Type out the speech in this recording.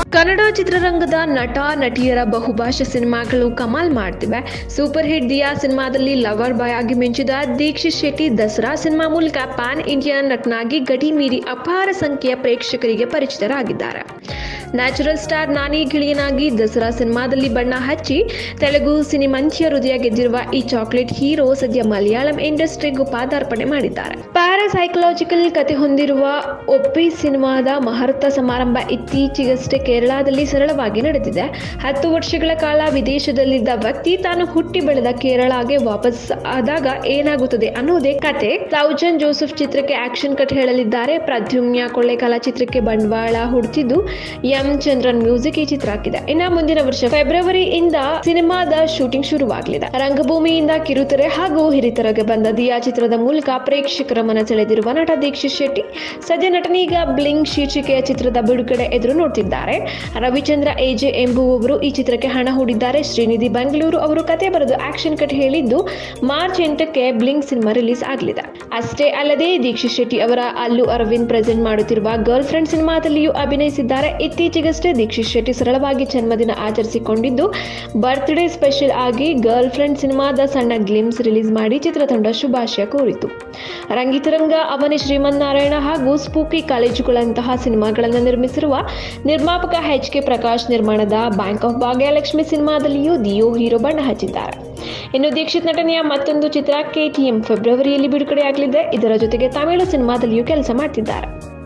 ಕನ್ನಡ ಚಿತ್ರರಂಗದ ನಟ ನಟಿಯರ ಬಹುಭಾಷಾ ಸಿನಿಮಾಗಳು ಕಮಾಲ್ ಮಾಡ್ತಿವೆ ಸೂಪರ್ ಹಿಟ್ ದಿಯಾ ಸಿನಿಮಾದಲ್ಲಿ ಲವರ್ ಬಾಯ್ ಆಗಿ ಮಿಂಚಿದ ದೀಕ್ಷಿತ್ ಶೆಟ್ಟಿ ದಸರಾ ಸಿನಿಮಾ ಮೂಲಕ ಪ್ಯಾನ್ ಇಂಡಿಯನ್ ನಟನಾಗಿ ಗಡಿ ಮೀರಿ ಅಪಾರ ಸಂಖ್ಯೆಯ ಪ್ರೇಕ್ಷಕರಿಗೆ ಪರಿಚಿತರಾಗಿದ್ದಾರೆ ನ್ಯಾಚುರಲ್ ಸ್ಟಾರ್ ನಾನಿ ಗಿಳಿಯನಾಗಿ ದಸರಾ ಸಿನಿಮಾದಲ್ಲಿ ಬಣ್ಣ ಹಚ್ಚಿ ತೆಲುಗು ಸಿನಿಮಂಚಿಯ ಹೃದಯ ಗೆದ್ದಿರುವ ಈ ಚಾಕ್ಲೇಟ್ ಹೀರೋ ಸದ್ಯ ಮಲಯಾಳಂ ಇಂಡಸ್ಟ್ರಿಗೂ ಪಾದಾರ್ಪಣೆ ಮಾಡಿದ್ದಾರೆ ಪ್ಯಾರಾಸೈಕಲಾಜಿಕಲ್ ಕತೆ ಹೊಂದಿರುವ ಒಪ್ಪಿ ಸಿನಿಮಾದ ಮಹರ್ತ ಸಮಾರಂಭ ಇತ್ತೀಚೆಗಷ್ಟೇ ಕೇರಳದಲ್ಲಿ ಸರಳವಾಗಿ ನಡೆದಿದೆ ಹತ್ತು ವರ್ಷಗಳ ಕಾಲ ವಿದೇಶದಲ್ಲಿದ್ದ ವ್ಯಕ್ತಿ ತಾನು ಹುಟ್ಟಿ ಬೆಳೆದ ಕೇರಳಗೆ ವಾಪಸ್ ಆದಾಗ ಏನಾಗುತ್ತದೆ ಅನ್ನೋದೇ ಕತೆ ಸೌಜನ್ ಜೋಸೆಫ್ ಚಿತ್ರಕ್ಕೆ ಆಕ್ಷನ್ ಕಟ್ ಹೇಳಲಿದ್ದಾರೆ ಪ್ರದ್ಯುಮ್ನ ಕೊಳ್ಳೇಕಾಲ ಚಿತ್ರಕ್ಕೆ ಬಂಡವಾಳ ಹೂಡ್ತಿದ್ದು ಎಂ ಚಂದ್ರನ್ ಮ್ಯೂಸಿಕ್ ಈ ಚಿತ್ರ ಹಾಕಿದೆ ಇನ್ನ ಮುಂದಿನ ವರ್ಷ ಫೆಬ್ರವರಿಯಿಂದ ಸಿನಿಮಾದ ಶೂಟಿಂಗ್ ಶುರುವಾಗಲಿದೆ ರಂಗಭೂಮಿಯಿಂದ ಕಿರುತೆರೆ ಹಾಗೂ ಹಿರಿತೆರೆಗೆ ಬಂದ ದಿಯಾ ಚಿತ್ರದ ಮೂಲಕ ಪ್ರೇಕ್ಷಕರ ಮನ ಸೆಳೆದಿರುವ ನಟ ದೀಕ್ಷಿತ್ ಶೆಟ್ಟಿ ಸದ್ಯ ನಟನೀಗ ಬ್ಲಿಂಗ್ ಶೀರ್ಷಿಕೆಯ ಚಿತ್ರದ ಬಿಡುಗಡೆ ಎದುರು ನೋಡ್ತಿದ್ದಾರೆ ರವಿಚಂದ್ರ ಎಜೆ ಎಂಬುವವರು ಈ ಚಿತ್ರಕ್ಕೆ ಹಣ ಹೂಡಿದ್ದಾರೆ ಶ್ರೀನಿಧಿ ಬೆಂಗಳೂರು ಅವರು ಕತೆ ಬರೆದು ಆಕ್ಷನ್ ಕಟ್ ಹೇಳಿದ್ದು ಮಾರ್ಚ್ ಎಂಟಕ್ಕೆ ಬ್ಲಿಂಗ್ ಸಿನಿಮಾ ರಿಲೀಸ್ ಆಗಲಿದೆ ಅಷ್ಟೇ ಅಲ್ಲದೆ ದೀಕ್ಷಿತ್ ಶೆಟ್ಟಿ ಅವರ ಅಲ್ಲು ಅರವಿಂದ್ ಪ್ರೆಸೆಂಟ್ ಮಾಡುತ್ತಿರುವ ಗರ್ಲ್ ಫ್ರೆಂಡ್ ಸಿನಿಮಾದಲ್ಲಿಯೂ ಅಭಿನಯಿಸಿದ್ದಾರೆ ಇತ್ತೀಚೆಗಷ್ಟೇ ದೀಕ್ಷಿತ್ ಶೆಟ್ಟಿ ಸರಳವಾಗಿ ಜನ್ಮದಿನ ಆಚರಿಸಿಕೊಂಡಿದ್ದು ಬರ್ತ್ಡೇ ಸ್ಪೆಷಲ್ ಆಗಿ ಗರ್ಲ್ ಫ್ರೆಂಡ್ ಸಿನಿಮಾದ ಸಣ್ಣ ಗ್ಲಿಮ್ಸ್ ರಿಲೀಸ್ ಮಾಡಿ ಚಿತ್ರತಂಡ ಶುಭಾಶಯ ಕೋರಿತು ರಂಗಿತರಂಗ ಅವನಿ ಶ್ರೀಮನ್ನಾರಾಯಣ ಹಾಗೂ ಸ್ಪೂಕಿ ಕಾಲೇಜುಗಳಂತಹ ಸಿನಿಮಾಗಳನ್ನು ನಿರ್ಮಿಸಿರುವ ನಿರ್ಮಾಪಕ ಎಚ್ ಕೆ ಪ್ರಕಾಶ್ ನಿರ್ಮಾಣದ ಬ್ಯಾಂಕ್ ಆಫ್ ಭಾಗ್ಯಲಕ್ಷ್ಮಿ ಸಿನಿಮಾದಲ್ಲಿಯೂ ದಿಯೋ ಹೀರೋ ಬಣ್ಣ ಹಚ್ಚಿದ್ದಾರೆ ಇನ್ನು ದೀಕ್ಷಿತ್ ನಟನೆಯ ಮತ್ತೊಂದು ಚಿತ್ರ ಕೆಟಿಎಂ ಫೆಬ್ರವರಿಯಲ್ಲಿ ಬಿಡುಗಡೆಯಾಗಲಿದೆ ಇದರ ಜೊತೆಗೆ ತಮಿಳು ಸಿನಿಮಾದಲ್ಲಿಯೂ ಕೆಲಸ ಮಾಡ್ತಿದ್ದಾರೆ